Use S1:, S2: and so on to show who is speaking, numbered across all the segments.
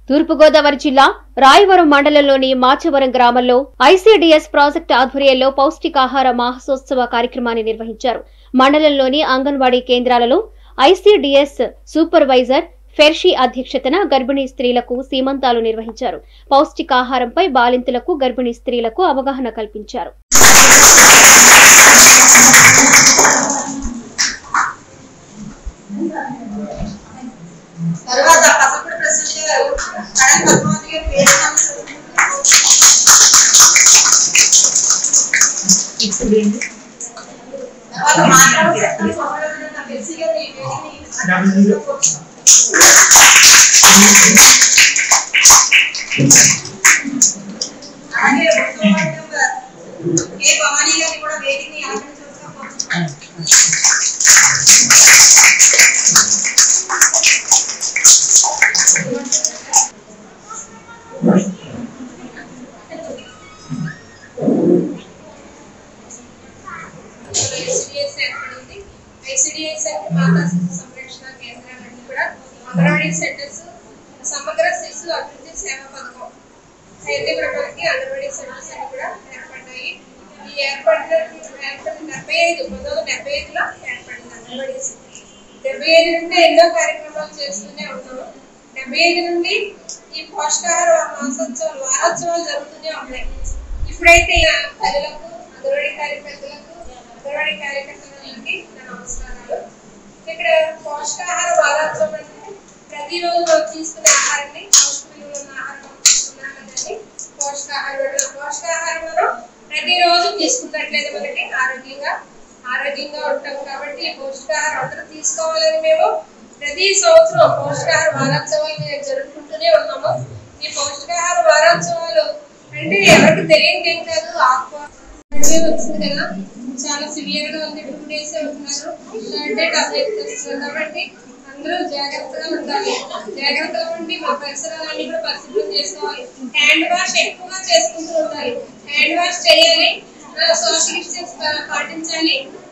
S1: తూర్పుగోదావరి జిల్లా రాయవరం మండలంలోని మాచవరం గ్రామంలో ఐసీడీఎస్ ప్రాజెక్టు ఆధ్వర్యంలో పౌష్టికాహార మాసోత్సవ కార్యక్రమాన్ని నిర్వహించారు మండలంలోని అంగన్వాడీ కేంద్రాలలో ఐసీడీఎస్ సూపర్వైజర్ ఫెర్షి అధ్యక్షతన గర్భిణీ స్త్రీలకు సీమంతాలు నిర్వహించారు పౌష్టికాహారంపై బాలింతలకు గర్భిణీ స్త్రీలకు అవగాహన కల్పించారు
S2: తర్వాత పసప్పుడు ప్రెసిడెంట్ గారు కడల పద్మావతి గారు పేరు తర్వాత మాట్లాడుతున్న సోదరుడు తెలిసి గారు ఈ వేదికని అలాగే ఏ భవానీ గారిని కూడా వేదికని అలంకరించవలసిన కోరుతున్నాను
S3: ఐసిడిఎస్ ఏర్పడింది ఐసిడిఎస్ అంటే మాతా శిశు సంరక్షణ కేంద్రాలన్నీ కూడా అంగన్వాడీ సెంటర్స్ సమగ్ర శిశు అభివృద్ధి సేవా పథకం అయితే కూడా మనకి అంగన్వాడీ సెంటర్స్ అన్ని కూడా ఏర్పడ్డాయి ఈ ఏర్పడిన ఏర్పడిన డెబ్బై ఐదు పంతొమ్మిది వందల డెబ్బై ఐదులో ఏర్పడింది అంగన్వాడీ సెంటర్ డెబ్బై ఐదు నుండి ఎన్నో కార్యక్రమాలు చేస్తూనే ఉన్నాము డెబ్బై ఐదు నుండి ఈ పోషకాహార మాసోత్సవాలు వారోత్సవాలు జరుగుతూనే ఉన్నాయి ఇప్పుడైతే ఇలా ప్రజలకు అంగన్వాడీ కార్యకర్తలకు అంగన్వాడీ కార్యకర్తలకి నా నమస్కారాలు ఇక్కడ పోషకాహార వారోత్సవం అంటే ప్రతిరోజు మనం తీసుకునే ఆహారాన్ని పౌష్టిక విలువలు ఉన్న ఆహారం మనం తీసుకున్నాం కదండి పోషకాహారం అంటే పోషకాహారం మనం ప్రతిరోజు తీసుకున్నట్లయితే మనకి ఆరోగ్యంగా ఆరోగ్యంగా ఉంటాం కాబట్టి ఈ పోషకాహారం అందరూ తీసుకోవాలని మేము ప్రతి సంవత్సరం పోషకాహార వారోత్సవాలు మేము జరుపుకుంటూనే ఉన్నాము ఈ పోషకాహార వారోత్సవాలు అంటే ఎవరికి తెలియదు ఏం కాదు ఆకు అంటే వచ్చింది కదా చాలా సివియర్ గా ఉంది టూ డేస్ ఉంటున్నారు అంటే టాబ్లెట్ ఇస్తున్నారు కాబట్టి అందరూ జాగ్రత్తగా ఉండాలి జాగ్రత్తగా ఉండి మా పరిసరాలన్నీ కూడా పరిశుభ్రం చేసుకోవాలి హ్యాండ్ వాష్ ఎక్కువగా చేసుకుంటూ ఉండాలి హ్యాండ్ వాష్ చేయాలి సోషల్ డిస్టెన్స్ పాటించాలి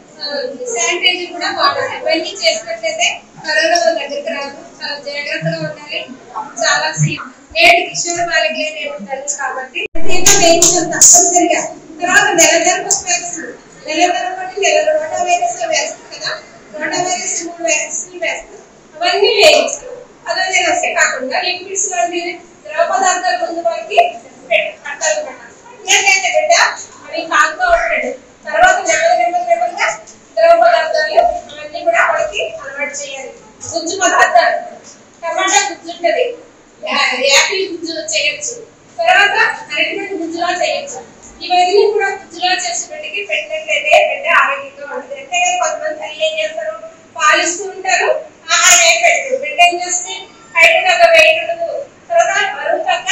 S3: శానిటైజర్ కూడా వాడాలి ఇవన్నీ చేసినట్లయితే కరోనా మన దగ్గరికి రాదు చాలా జాగ్రత్తగా ఉండాలి చాలా సీ- నేటి కిషోర్ బాలికలే నేను తల్లి కాబట్టి దీంట్లో వేయించాలి తప్పనిసరిగా తర్వాత నెల నెలకు ఒక వ్యాక్సిన్ నెల నెల బట్టి నెల రోటా వైరస్ వేస్తాం కదా రోటా వైరస్ మూడు వ్యాక్సిన్లు వేస్తాం అవన్నీ వేయించాలి అదే వస్తే కాకుండా లిక్విడ్స్ లాంటి ద్రవ పదార్థాలు ముందు వాళ్ళకి పట్టాలన్నమాట ఏంటంటే బిడ్డ అవి కాకుగా ఉంటాడు తర్వాత నెమ్మది నెమ్మది నెమ్మదిగా ద్రవ పదార్థాలు అవన్నీ కూడా వాళ్ళకి అలవాటు చేయాలి గుజ్జు పదార్థాలు టమాటా గుజ్జు ఉంటది యా- యాపిల్ గుజ్జు చేయొచ్చు తర్వాత అరటిపండు గుజ్జులా చేయొచ్చు ఇవన్నీ కూడా గుజ్జులా చేసి బిడ్డకి పెట్టినట్లయితే బిడ్డ ఆరోగ్యంగా ఉంటుంది అంతేగాని కొంతమంది తల్లి ఏం చేస్తారు పాలిస్తూ ఉంటారు ఆహారం ఏం పెట్టరు బిడ్డ ఏం చేస్తే హైట్ తగ్గ వెయిట్ ఉండదు తర్వాత బరువు తగ్గ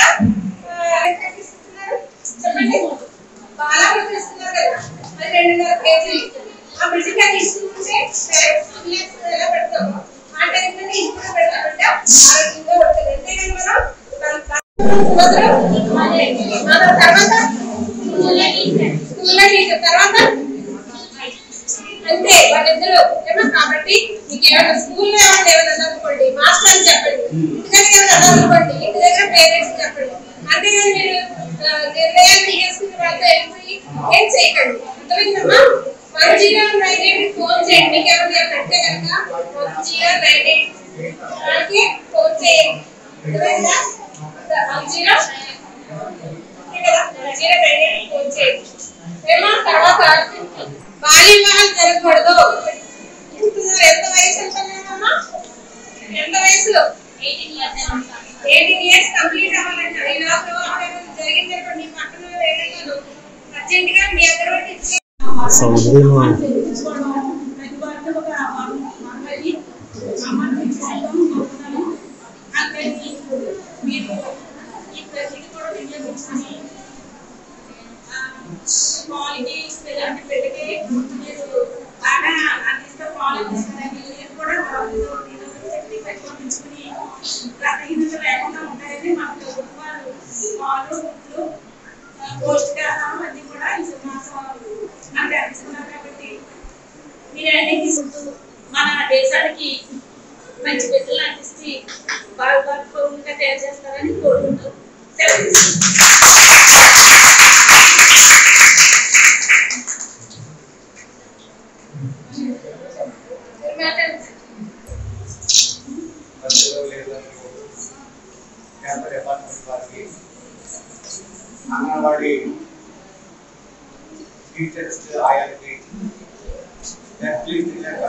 S3: ఆ, ఎంత ఇస్తున్నారు చెప్పండి బాలామృతం ఇస్తున్నారు కదా అది రెండున్నర కేజీలు ఆ బిడ్డకి అది ఇస్తుంటే డైరెక్ట్ ఎలా పెడతాము ఆ టైంలో ఇది కూడా పెడతామంటే ఆరోగ్యంగా ఉంటుంది అంతేగాని మనం మన మన తర్వాత స్కూల్లో టీచర్ తర్వాత అంతే వాళ్ళిద్దరు ఏమో కాబట్టి మీకు ఏమైనా స్కూల్లో ఏమైనా ఏమైనా అనుకోండి మాస్టర్ అని చెప్పండి ఇంటి దగ్గర ఏమైనా అనుకోండి ఇంటి దగ్గర పేరెంట్స్ చెప్పండి అంతేగాని మీరు ఆ, నిర్ణయాలు తీసుకున్న వాళ్ళతో వెళ్ళిపోయి ఏం చేయకండి అర్థమైందమ్మా one zero nine eight phone చేయండి మీకు ఎవరైనా పెడితే కనుక వన్ జీరో నైన్ ఎయిట్ వాళ్ళకి ఫోన్ చేయండి అర్థమైందా one zero zero nine eight phone చేయండి ఏమో తర్వాత బాల్య వివాహాలు జరగకూడదు చెప్తున్నారు ఎంత వయసు ఎంతమ్మా ఎంత వయసు ఎయిటీన్ ఇయర్స్ కంప్లీట్ అవ్వాలంట ఈ లోపు వివాహం ఏమైనా జరిగిందనుకోండి మీ పక్కన వాళ్ళు ఏదైనా అర్జెంట్ గా మీ అక్కడ ఇచ్చే
S2: క్వాలిటీస్ ఇలాంటి పెళ్ళికి మీరు బాగా అందిస్తే క్వాలిటీస్ కూడా శక్తి పెట్టుకొని రకహీనత లేకుండా ఉంటాయని మనకు వాళ్ళు పాలు గుడ్లు పౌష్టికాహారం అన్ని కూడా ఈ మాసం మనకి అందిస్తున్నారు కాబట్టి చేయాలని కోరుకుంటూ సెలవు తీసుకుంటున్నాను.
S3: మీరు మాట్లాడండి
S4: మధ్యలో లేదని కేంద్ర డిపార్ట్మెంట్ వారికి అంగన్వాడీ టీచర్స్ ఆయాలకి అట్లీస్ట్ లేక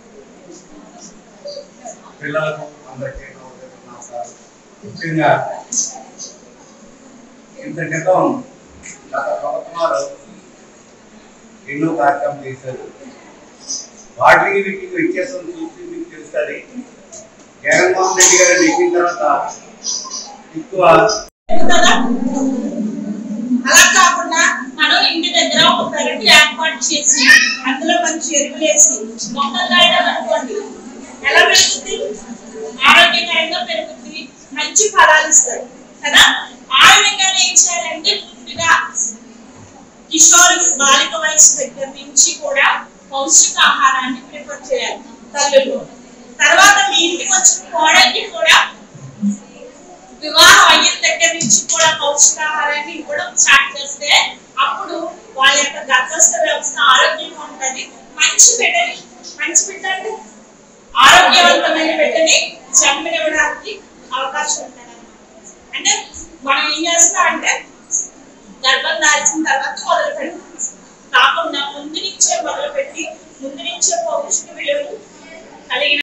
S4: పిల్లలకు అందరికీ నమస్కారం ముఖ్యంగా ఇంత క్రితం గత ప్రభుత్వాలు ఎన్నో కార్యక్రమం చేశారు వాటికి వీటికి వ్యత్యాసం చూసి మీకు తెలుస్తుంది జగన్మోహన్ రెడ్డి గారు ఎక్కిన తర్వాత ఎక్కువ
S2: కదా అలా కాకుండా మనం ఇంటి దగ్గర ఒక పెరటి ఏర్పాటు చేసి అందులో మంచి ఎరువులు వేసి మొక్కలు నాటడం అనుకోండి ఎలా పెరుగుతుంది ఆరోగ్యకరంగా పెరుగుతుంది మంచి ఫలాలు ఇస్తాయి కదా ఆ విధంగానే ఏం చేయాలంటే ముందుగా కిషోర్ బాలిక వయసు దగ్గర నుంచి కూడా పౌష్టికాహారాన్ని ప్రిఫర్ చేయాలి తల్లులు తర్వాత మీ ఇంటికి వచ్చిన కోడలికి కూడా వివాహం అయిన దగ్గర నుంచి కూడా పౌష్టికాహారాన్ని ఇవ్వడం స్టార్ట్ చేస్తే అప్పుడు వాళ్ళ యొక్క గర్భస్థ వ్యవస్థ ఆరోగ్యంగా ఉంటది మంచి బిడ్డని మంచి బిడ్డ అంటే ఆరోగ్యవంతమైన బిడ్డని జన్మనివ్వడానికి అవకాశం ఉంటుంది అంటే మనం ఏం చేస్తాం అంటే గర్భం దాల్చిన తర్వాత మొదలు పెడతాం కాకుండా ముందు నుంచే మొదలు పెట్టి ముందు నుంచే పౌష్టిక విలువలు కలిగిన